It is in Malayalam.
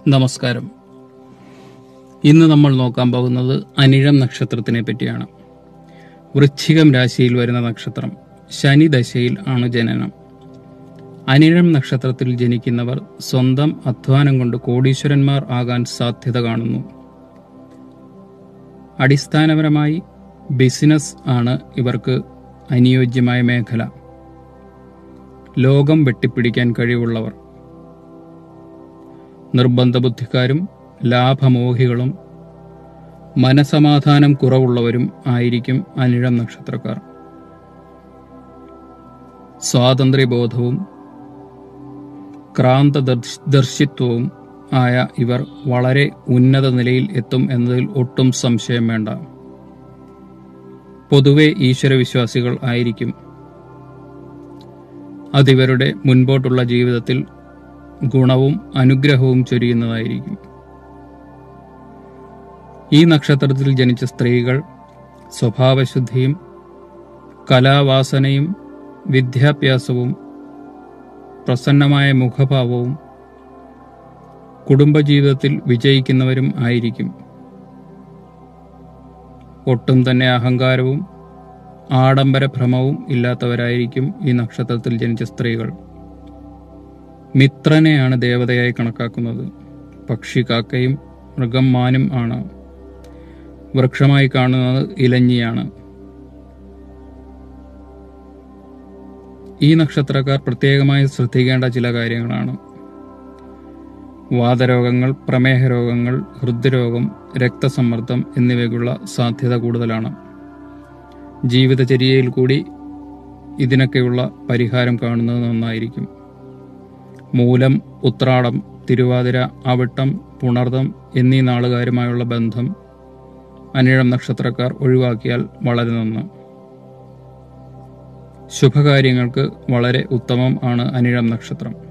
നമസ്കാരം ഇന്ന് നമ്മൾ നോക്കാൻ പോകുന്നത് അനിഴം നക്ഷത്രത്തിനെ പറ്റിയാണ് വൃശ്ചികം രാശിയിൽ വരുന്ന നക്ഷത്രം ശനി ദശയിൽ ആണ് ജനനം അനിഴം നക്ഷത്രത്തിൽ ജനിക്കുന്നവർ സ്വന്തം അധ്വാനം കൊണ്ട് കോടീശ്വരന്മാർ ആകാൻ സാധ്യത കാണുന്നു അടിസ്ഥാനപരമായി ബിസിനസ് ആണ് ഇവർക്ക് അനുയോജ്യമായ മേഖല ലോകം വെട്ടിപ്പിടിക്കാൻ കഴിവുള്ളവർ നിർബന്ധ ബുദ്ധിക്കാരും ലാഭമോഹികളും മനസമാധാനം കുറവുള്ളവരും ആയിരിക്കും അനിഴം നക്ഷത്രക്കാർ സ്വാതന്ത്ര്യബോധവും ക്രാന്തദർശിത്വവും ആയ ഇവർ വളരെ ഉന്നത നിലയിൽ എത്തും എന്നതിൽ ഒട്ടും സംശയം വേണ്ട പൊതുവെ ഈശ്വരവിശ്വാസികൾ ആയിരിക്കും അതിവരുടെ മുൻപോട്ടുള്ള ജീവിതത്തിൽ ഗുണവും അനുഗ്രഹവും ചൊരിയുന്നതായിരിക്കും ഈ നക്ഷത്രത്തിൽ ജനിച്ച സ്ത്രീകൾ സ്വഭാവശുദ്ധിയും കലാവാസനയും വിദ്യാഭ്യാസവും പ്രസന്നമായ മുഖഭാവവും കുടുംബജീവിതത്തിൽ വിജയിക്കുന്നവരും ആയിരിക്കും ഒട്ടും തന്നെ അഹങ്കാരവും ആഡംബര ഭ്രമവും ഇല്ലാത്തവരായിരിക്കും ഈ നക്ഷത്രത്തിൽ ജനിച്ച സ്ത്രീകൾ മിത്രനെയാണ് ദേവതയായി കണക്കാക്കുന്നത് പക്ഷി കാക്കയും മൃഗം മാനും ആണ് വൃക്ഷമായി കാണുന്നത് ഇലഞ്ഞിയാണ് ഈ നക്ഷത്രക്കാർ പ്രത്യേകമായി ശ്രദ്ധിക്കേണ്ട ചില കാര്യങ്ങളാണ് വാതരോഗങ്ങൾ പ്രമേഹ രോഗങ്ങൾ ഹൃദ്രോഗം രക്തസമ്മർദ്ദം എന്നിവയ്ക്കുള്ള സാധ്യത കൂടുതലാണ് ജീവിതചര്യയിൽ കൂടി ഇതിനൊക്കെയുള്ള പരിഹാരം കാണുന്നത് നന്നായിരിക്കും മൂലം ഉത്രാടം തിരുവാതിര അവിട്ടം പുണർദം എന്നീ നാളുകാരുമായുള്ള ബന്ധം അനിഴം നക്ഷത്രക്കാർ ഒഴിവാക്കിയാൽ വളരെ നന്ന് ശുഭകാര്യങ്ങൾക്ക് വളരെ ഉത്തമം ആണ് അനിഴം നക്ഷത്രം